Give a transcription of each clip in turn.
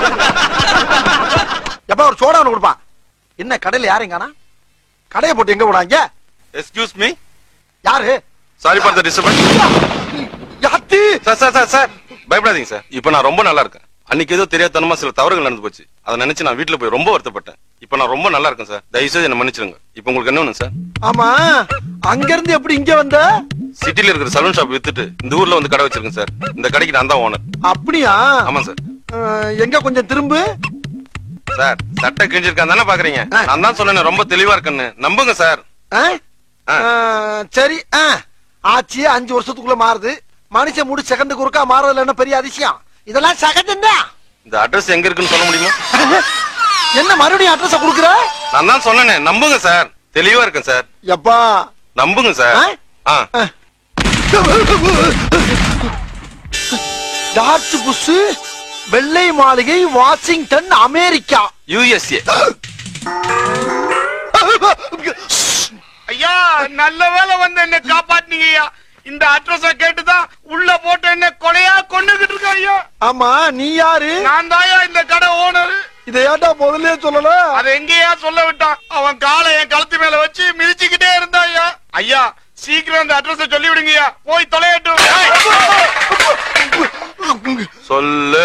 எப்ப ஒரு சோடா ஒண்ணு கொடுப்பான் என்ன கடையில யாரும் காணா கடையை போட்டு எங்க போடாங்க எக்ஸ்கியூஸ் மீ யாரு சாரி ஃபார் த டிஸ்டர்பன்ஸ் யாத்தி சார் சார் சார் சார் பயப்படாதீங்க சார் இப்போ நான் ரொம்ப நல்லா இருக்கேன் அன்னைக்கு ஏதோ தெரியாதனமா சில தவறுகள் நடந்து போச்சு அதை நினைச்சு நான் வீட்டுல போய் ரொம்ப வருத்தப்பட்டேன் இப்போ நான் ரொம்ப நல்லா இருக்கேன் சார் தயவு செய்து என்ன மன்னிச்சிடுங்க இப்போ உங்களுக்கு என்ன வேணும் சார் ஆமா அங்க இருந்து எப்படி இங்க வந்த சிட்டில இருக்கிற சலூன் ஷாப் வித்துட்டு இந்த ஊர்ல வந்து கடை வச்சிருக்கேன் சார் இந்த கடைக்கு நான் தான் ஓனர் அப்படியா ஆமா சார் அஹ், எங்க கொஞ்சம் திரும்பு சார் சட்டை கிழிஞ்சிருக்கான் தானே பாக்குறீங்க நான் தான் சொன்னேன் ரொம்ப தெளிவா இருக்கேன்னு நம்புங்க சார் அஹ்? ஆ. அஹ், சரி அஹ். ஆச்சு அஞ்சு வருஷத்துக்குள்ள மாறுது மனுஷன் முடி செகண்டுக்கு ஒருக்கா மாறதுல என்ன பெரிய அதிசயம் இதெல்லாம் சகஜம் இந்த அட்ரஸ் எங்க இருக்குன்னு சொல்ல முடியுமா என்ன மறுபடியும் அட்ரஸ் குடுக்குற நான் தான் சொன்னேனே நம்புங்க சார் தெளிவா இருக்கேன் சார் எப்பா நம்புங்க சார் ஆ? ஆ டார்ச் புஷ் வெள்ளை மாளிகை வாஷிங்டன் அமெரிக்கா யூஎஸ்ஏ ஐயா நல்ல வேளை வந்து என்ன காப்பாத்துனீங்க ஐயா இந்த அட்ரஸ கேட்டுதான் உள்ள போட்டு என்ன கொலையா கொண்டுகிட்டு இருக்க ஐயா ஆமா நீ யாரு நான் தாயா இந்த கடை ஓனர் இதை ஏன்டா முதல்ல சொல்லல அதை எங்கேயா சொல்ல விட்டான் அவன் காலை என் கழுத்து மேல வச்சு மிதிச்சுக்கிட்டே இருந்தா ஐயா ஐயா சீக்கிரம் இந்த அட்ரஸ சொல்லி விடுங்கய்யா போய் தொலையட்டும் ஏய், சொல்லு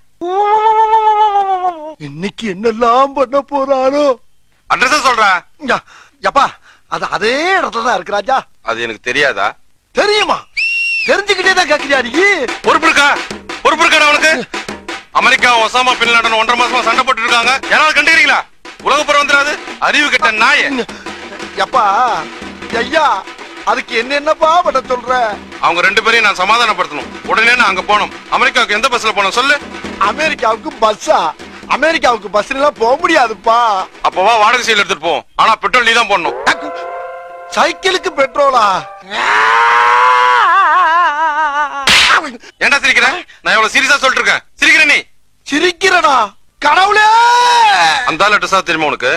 இன்னைக்கு என்னெல்லாம் பண்ண போறானோ அட்ரஸ் சொல்றா யா, யப்பா அது அதே இடத்துல தான் இருக்கு ராஜா அது எனக்கு தெரியாதா தெரியுமா தெரிஞ்சுக்கிட்டே தான் கேக்குறியா நீ பொறுப்பு இருக்கா பொறுப்பு இருக்கா உனக்கு அமெரிக்கா ஒசாமா பின் லாடன் ஒன்றரை மாசமா சண்டை போட்டு இருக்காங்க யாராவது கண்டுக்கிறீங்களா உலகப்புறம் வந்துடாது அறிவு கெட்ட நாய யப்பா ஐயா அதுக்கு என்ன என்னப்பா பண்ண சொல்ற அவங்க ரெண்டு பேரையும் நான் சமாதானப்படுத்தணும் உடனே நான் அங்க போகணும் அமெரிக்காவுக்கு எந்த பஸ்ல போனோம் சொல்லு அமெரிக்காவுக்கு பஸ்ஸா அமெரிக்காவுக்கு பஸ்ல எல்லாம் போக முடியாதுப்பா அப்பவா வாடகை சீல் எடுத்துட்டு போவோம் ஆனா பெட்ரோல் நீ தான் போடணும் சைக்கிளுக்கு பெட்ரோலா ஏன்டா சிரிக்கிற நான் எவ்வளவு சீரியஸா சொல்லிட்டு இருக்கேன் சிரிக்கிற நீ சிரிக்கிறடா கடவுளே அந்த ஆள் அட்ரஸா தெரியுமா உனக்கு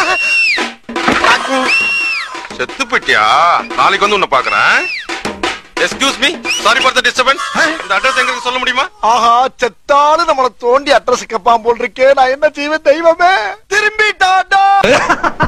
செத்து போயிட்டியா நாளைக்கு வந்து உன்னை பாக்குறேன் excuse me sorry for the disturbance இந்த அட்ரஸ் எங்களுக்கு சொல்ல முடியுமா ஆஹா செத்தாலும் நம்மள தோண்டி அட்ரஸ் கேப்பான் போல் இருக்கே நான் என்ன செய்வேன் தெய்வமே திரும்பிட்டாடா